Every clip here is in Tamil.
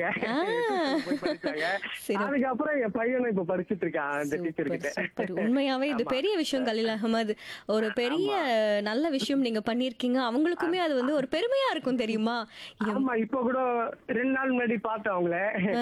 படிச்சாங்க ஆ. போய் படிச்சாங்க சிறப்பு. அதுக்கப்புறம் என் பையனும் இப்ப படிச்சிட்டு இருக்கான் அந்த டீச்சர் சூப்பர் கிட்ட சூப்பர் உண்மையாவே இது பெரிய விஷயம் கலீல் அகமது ஒரு பெரிய நல்ல விஷயம் நீங்க பண்ணிருக்கீங்க அவங்களுக்குமே அது வந்து ஒரு பெருமையா இருக்கும் தெரியுமா எம்- ஆமா இப்ப கூட ரெண்டு நாள் முன்னாடி பார்த்தேன் அவங்கள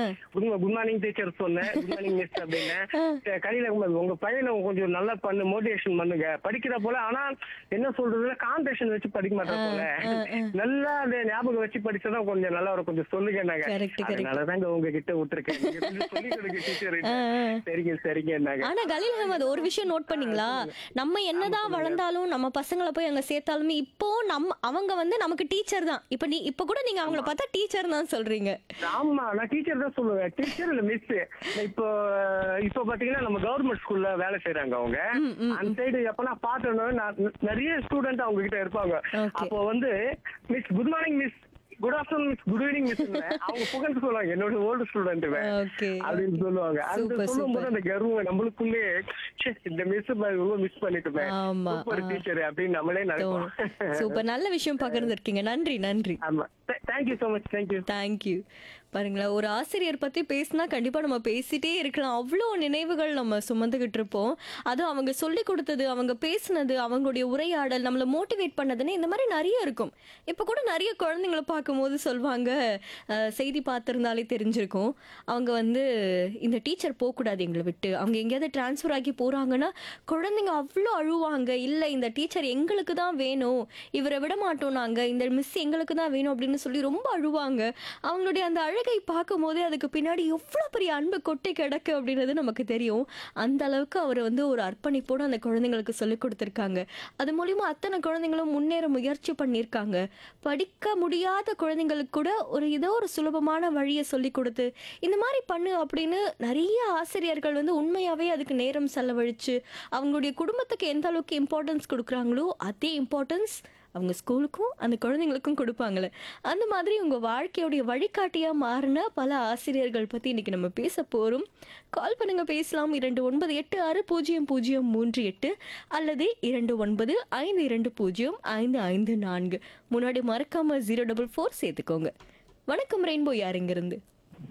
குட் மார்னிங் டீச்சர் சொன்னேன் குட் மார்னிங் மிஸ் அப்படின்னு கடையில உங்க பையனை கொஞ்சம் நல்லா பண்ணு மோட்டிவேஷன் பண்ணுங்க படிக்கிற போல ஆனா என்ன சொல்றதுல கான்சென்ட்ரேஷன் வச்சு படிக்க மாட்டேன் போல நல்லா அந்த ஞாபகம் வச்சு படிச்சா கொஞ்சம் நல்லா ஒரு கொஞ்சம் சொல்லுங்க நாங்க Correct, correct. அதனாலதாங்க உங்ககிட்ட விட்டுருக்கேன் நீங்க கொஞ்சம் சொல்லிக் கொடுங்க டீச்சர் ஆ, ஆ. சரிங்க சரிங்க நாங்க ஆனா கலீல் அகமது ஒரு விஷயம் நோட் பண்ணீங்களா நம்ம என்னதான் வளர்ந்தாலும் நம்ம பசங்களை போய் அங்க சேர்த்தாலுமே இப்போ நம்ம அவங்க வந்து நமக்கு டீச்சர் தான் இப்ப நீ இப்ப கூட நீங்க அவங்கள பார்த்தா டீச்சர் தான் சொல்றீங்க ஆமா நான் டீச்சர் தான் சொல்லுவேன் டீச்சர் இல்ல மிஸ் இப்போ இப்போ பாத்தீங்கன்னா நம்ம கவர்மெண்ட் ஸ்கூல்ல வேலை செய்யறாங்க அவங்க அந்த சைடு எப்ப நான் பார்த்தேனோ நான் நிறைய ஸ்டூடெண்ட் அவங்க கிட்ட இருப்பாங்க Okay. அப்போ வந்து miss good morning miss good afternoon miss good evening miss அவங்க புகழ்ந்து சொல்லுவாங்க என்னோட ஓல்டு ஸ்டூடெண்ட் Okay. அப்படின்னு சொல்லுவாங்க அந்த Super, சொல்லும் போது super. அந்த கர்வம் நம்மளுக்குள்ளே ச்சே, இந்த மிஸ் ரொம்ப மிஸ் பண்ணிட்டுமே ஆமா, சூப்பர் ஆ. டீச்சர் அப்படின்னு நம்மளே தோணும் நினைப்போம் சூப்பர் நல்ல விஷயம் பகிர்ந்துருக்கீங்க நன்றி நன்றி ஆமா thank you so much thank you thank you பாருங்களேன் ஒரு ஆசிரியர் பத்தி பேசினா கண்டிப்பா நம்ம பேசிட்டே இருக்கலாம் அவ்வளோ நினைவுகள் நம்ம சுமந்துகிட்டு இருப்போம் அதுவும் அவங்க சொல்லி கொடுத்தது அவங்க பேசினது அவங்களுடைய உரையாடல் நம்மளை மோட்டிவேட் பண்ணதுன்னு இந்த மாதிரி நிறைய இருக்கும் இப்போ கூட நிறைய குழந்தைங்களை பார்க்கும்போது சொல்லுவாங்க அஹ், செய்தி பார்த்துருந்தாலே தெரிஞ்சிருக்கும் அவங்க வந்து இந்த டீச்சர் போகக்கூடாது எங்களை விட்டு அவங்க எங்கேயாவது டிரான்ஸ்ஃபர் ஆகி போறாங்கன்னா குழந்தைங்க அவ்வளோ அழுவாங்க இல்லை இந்த டீச்சர் எங்களுக்கு தான் வேணும் இவரை விட மாட்டோம் நாங்க இந்த மிஸ் எங்களுக்கு தான் வேணும் அப்படின்னு சொல்லி ரொம்ப அழுவாங்க அவங்களுடைய அந்த அழகை பார்க்கும் போதே அதுக்கு பின்னாடி எவ்வளோ பெரிய அன்பு கொட்டி கிடக்கு அப்படின்றது நமக்கு தெரியும் அந்த அளவுக்கு அவர் வந்து ஒரு அர்ப்பணிப்போடு அந்த குழந்தைங்களுக்கு சொல்லி கொடுத்துருக்காங்க அது மூலியமா அத்தனை குழந்தைங்களும் முன்னேற முயற்சி பண்ணியிருக்காங்க படிக்க முடியாத குழந்தைங்களுக்கு கூட ஒரு ஏதோ ஒரு சுலபமான வழியை சொல்லி கொடுத்து இந்த மாதிரி பண்ணு அப்படின்னு நிறைய ஆசிரியர்கள் வந்து உண்மையாவே அதுக்கு நேரம் செலவழிச்சு அவங்களுடைய குடும்பத்துக்கு எந்த அளவுக்கு இம்பார்ட்டன்ஸ் கொடுக்குறாங்களோ அதே இம்பார்ட்டன்ஸ் அவங்க ஸ்கூலுக்கும் அந்த குழந்தைங்களுக்கும் கொடுப்பாங்களே அந்த மாதிரி உங்கள் வாழ்க்கையுடைய வழிகாட்டியாக மாறின பல ஆசிரியர்கள் பற்றி இன்னைக்கு நம்ம பேச போகிறோம் கால் பண்ணுங்க பேசலாம் இரண்டு ஒன்பது எட்டு ஆறு பூஜ்ஜியம் பூஜ்ஜியம் மூன்று எட்டு அல்லது இரண்டு ஒன்பது ஐந்து இரண்டு பூஜ்ஜியம் ஐந்து ஐந்து நான்கு முன்னாடி மறக்காம ஜீரோ டபுள் ஃபோர் சேர்த்துக்கோங்க வணக்கம் ரெயின்போ யார் இங்கிருந்து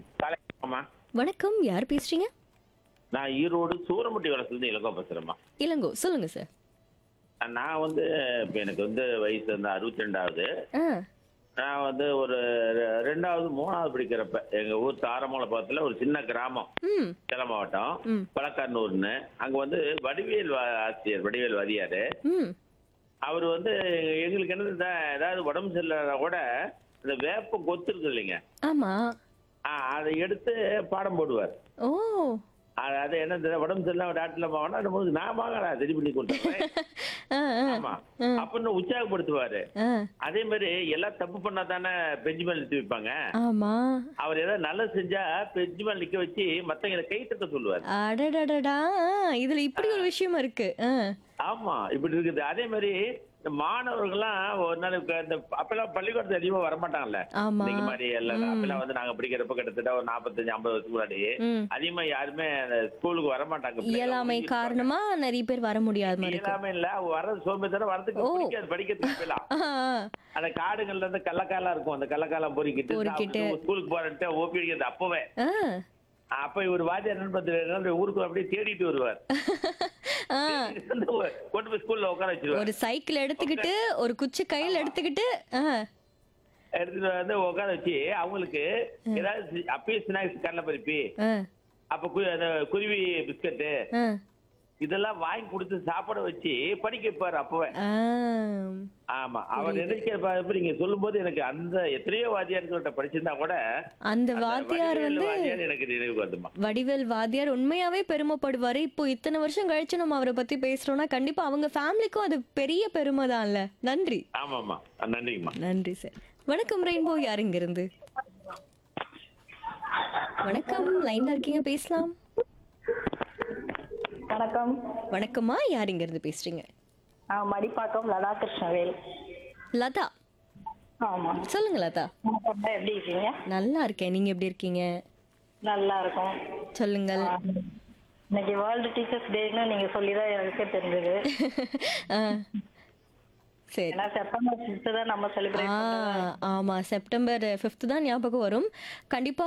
அம்மா வணக்கம் யார் பேசுறீங்க நான் ஈரோடு சூரமுட்டி வளசுலேருந்து இலங்கோ பேசுறேம்மா இளங்கோ சொல்லுங்க சார் நான் வந்து இப்போ எனக்கு வந்து வயசு வந்து அறுபத்தி ரெண்டாவது ஆ நான் வந்து ஒரு ரெ- ரெண்டாவது மூணாவது படிக்கிறப்ப எங்க ஊர் தாரமங்கலபுரத்துல ஒரு சின்ன கிராமம் ம் சேலம் மாவட்டம் ம். பழக்கார்னூர்னு அங்க வந்து வடிவேல் வா- ஆசிரியர் வடிவேல் வாதியாரு ம் அவர் வந்து எங்களுக்கு என்ன இந்த ஏதாவது உடம்பு சரியில்லைனா கூட இந்த வேப்ப கொத்து இருக்கு இல்லைங்க ஆமாம் ஆ, அதை எடுத்து பாடம் போடுவார் ஓ அது அது என்ன தெரியும், உடம்பு சரியில்லாம டாக்டர்ல வாங்கினா நம்ம நான் வாங்கடா சரி பண்ணி கொடுத்துறேன் ஆ ஆ ஆமா அப்படின்னு உற்சாகப்படுத்துவாரு ஆ அதே மாதிரி எல்லாம் தப்பு பண்ணா தானே பெஞ்சு மேல நிறுத்தி வைப்பாங்க ஆமா அவர் ஏதாவது நல்லது செஞ்சா பெஞ்சு மேல நிக்க வச்சு மத்தவங்களை கை தட்ட சொல்லுவாரு அடடடடா இதுல இப்படி ஒரு விஷயம் இருக்கு ஆ. ஆமா இப்படி இருக்குது அதே மாதிரி இந்த மாணவர்கள்லாம் ஒரு நாள் க- இந்த அப்பெல்லாம் பள்ளிக்கூடத்துல அதிகமா வரமாட்டாங்கல்ல ஆமா நீங்க மாதிரி எல்லாம் அப்பெல்லாம் வந்து நாங்க படிக்கிறப்ப கிட்டத்தட்ட ஒரு நாற்பத்தஞ்சு ஐம்பது வருஷத்துக்கு முன்னாடி ம். அதிகமா யாருமே அந்த ஸ்கூலுக்கு வரமாட்டாங்க பிள்ளைங்க இயலாமை ஒதுங்கி காரணமா நிறைய பேர் வர முடியாத மாதிரி இருக்கு இயலாமை இல்ல வர்றது சோம்பேத்தனம் வரதுக்கு ஓ. பிடிக்காது படிக்கிறதுக்கு இப்பெல்லாம் ஆ, ஆ. அந்த காடுகள்ல இருந்து கள்ளக்காலம் இருக்கும் அந்த கள்ளக்காலம் பொறிக்கிட்டு பொறுக்கிட்டு. சாப்பிட்டு ஸ்கூலுக்கு போறேன்ட்டு ஓபி அடிக்கிறது அப்பவே ஆ. அப்ப இவர் வாத்தியார் என்ன பண்றாரு ஊருக்கு அப்படியே தேடிட்டு வருவார் ஆ. வந்து கொண்டு போய் ஸ்கூல்ல உட்கார வச்சிருவார் ஒரு சைக்கிள் எடுத்துக்கிட்டு ஒரு குச்சி கையில் எடுத்துக்கிட்டு ஆ. எடுத்துட்டு வந்து உட்கார வச்சு அவங்களுக்கு ஏதாவது அப்பயே ஸ்நாக்ஸ் கடலை பருப்பி ஆ. அப்ப கு- அந்த குருவி பிஸ்கட்டு ஆ. இதெல்லாம் வாங்கி கொடுத்து சாப்பிட வச்சு படிக்க வைப்பாரு அப்பவே ஆ. ஆமா அவர் நினைக்கிறப்ப நீங்க சொல்லும் போது எனக்கு அந்த எத்தனையோ வாத்தியார்கள்ட்ட படிச்சிருந்தா கூட அந்த அந்த வாத்தியார் வடிவேலு வந்து வாத்தியார் எனக்கு நினைவுக்கு வருதுமா வடிவேல் வாத்தியார் உண்மையாவே பெருமைப்படுவாரு இப்போ இத்தனை வருஷம் கழிச்சு நம்ம அவரை பத்தி பேசுறோம்னா கண்டிப்பா அவங்க ஃபேமிலிக்கும் அது பெரிய பெருமை தான்ல நன்றி ஆமாம்மா நன்றிங்கம்மா நன்றி சார் வணக்கம் ரெயின்போ யார் இங்க இருந்து வணக்கம் லைன்ல இருக்கீங்க பேசலாம் வணக்கம் வணக்கம்மா யார் இங்க இருந்து பேசுறீங்க ஆ, மடிப்பாக்கம் லதா கிருஷ்ணவேல் லதா ஆமா சொல்லுங்க லதா வணக்கம் எப்படி இருக்கீங்க நல்லா இருக்கேன் நீங்க எப்படி இருக்கீங்க நல்லா இருக்கும் சொல்லுங்கள் ஆ, இன்னைக்கு வேர்ல்டு டீச்சர்ஸ் டேன்னு நீங்க சொல்லிதான் எனக்கே தெரிஞ்சது ஆ. சரி ஏன்னா செப்டம்பர் ஃபிஃப்த் தான் நம்ம செலிப்ரேட் ஆ ஆமா செப்டம்பர் ஃபிஃப்த் தான் ஞாபகம் வரும் கண்டிப்பா